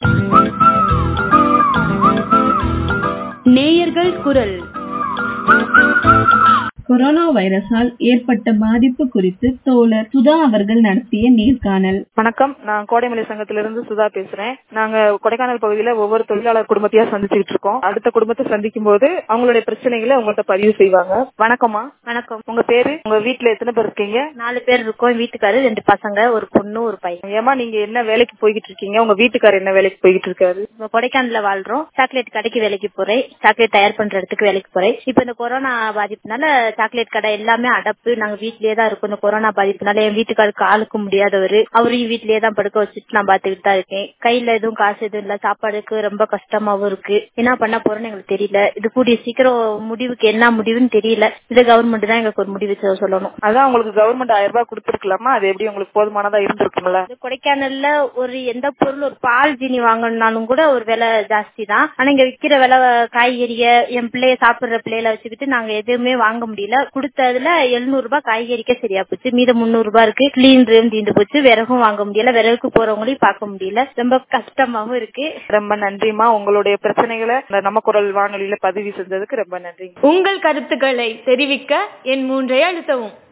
நேயர்கள் குரல் கொரோனா வைரஸால் ஏற்பட்ட பாதிப்பு குறித்து தோழர் சுதா அவர்கள் நடத்திய நேர்காணல் வணக்கம் நான் கோடைமலை சங்கத்திலிருந்து சுதா பேசுறேன் நாங்க கொடைக்கானல் பகுதியில ஒவ்வொரு தொழிலாளர் குடும்பத்தையா சந்திச்சுட்டு இருக்கோம் அடுத்த குடும்பத்தை சந்திக்கும் போது அவங்களுடைய பிரச்சனைகளை உங்கள்ட்ட பதிவு செய்வாங்க வணக்கம்மா வணக்கம் உங்க பேரு உங்க வீட்டுல எத்தனை பேர் இருக்கீங்க நாலு பேர் இருக்கோம் வீட்டுக்காரு ரெண்டு பசங்க ஒரு பொண்ணு ஒரு பையன் ஏமா நீங்க என்ன வேலைக்கு போய்கிட்டு இருக்கீங்க உங்க வீட்டுக்காரர் என்ன வேலைக்கு போய்கிட்டு இருக்காரு இப்ப கொடைக்கானல்ல வாழ்றோம் சாக்லேட் கடைக்கு வேலைக்கு போறேன் சாக்லேட் தயார் பண்ற இடத்துக்கு வேலைக்கு போறேன் இப்ப இந்த கொரோனா பாதிப்புனால சாக்லேட் கடை எல்லாமே அடப்பு நாங்க வீட்லயே தான் இருக்கோம் இந்த கொரோனா பாதிப்புனால என் வீட்டுக்காருக்கு ஆளுக்கு முடியாதவரு அவரையும் வீட்லயே தான் படுக்க வச்சுட்டு நான் பாத்துக்கிட்டு தான் இருக்கேன் கையில எதுவும் காசு எதுவும் இல்ல சாப்பாடுக்கு ரொம்ப கஷ்டமாவும் இருக்கு என்ன பண்ண போறோம்னு எங்களுக்கு தெரியல இது கூடிய சீக்கிரம் முடிவுக்கு என்ன முடிவுன்னு தெரியல இது கவர்மெண்ட் தான் எங்களுக்கு ஒரு முடிவு சொல்ல- சொல்லணும் அதான் உங்களுக்கு கவர்மெண்ட் ஆயிரம் ரூபாய் கொடுத்துருக்கலாமா அது எப்படி உங்களுக்கு போதுமானதா இருந்திருக்குங்களா இது கொடைக்கானல்ல ஒரு எந்த பொருள் ஒரு பால் ஜீனி வாங்கணும்னாலும் கூட ஒரு விலை ஜாஸ்தி தான் ஆனா இங்க விக்கிற விலை காய்கறிய என் பிள்ளைய சாப்பிடுற பிள்ளையில வச்சுக்கிட்டு நாங்க எதுவுமே வாங்க முடியல கொடுத்ததுல எழுநூறு ரூபாய் காய்கறிக்கே சரியா போச்சு மீதம் முந்நூறு ரூபாய் இருக்கு கிளீன் தீந்து போச்சு விறகும் வாங்க முடியல விறகுக்கு போறவங்களையும் பார்க்க முடியல ரொம்ப கஷ்டமாவும் இருக்கு ரொம்ப நன்றிமா உங்களுடைய பிரச்சனைகளை இந்த நம்ம குரல் வானொலியில பதிவு செஞ்சதுக்கு ரொம்ப நன்றி உங்கள் கருத்துக்களை தெரிவிக்க என் மூன்றை அழுத்தவும்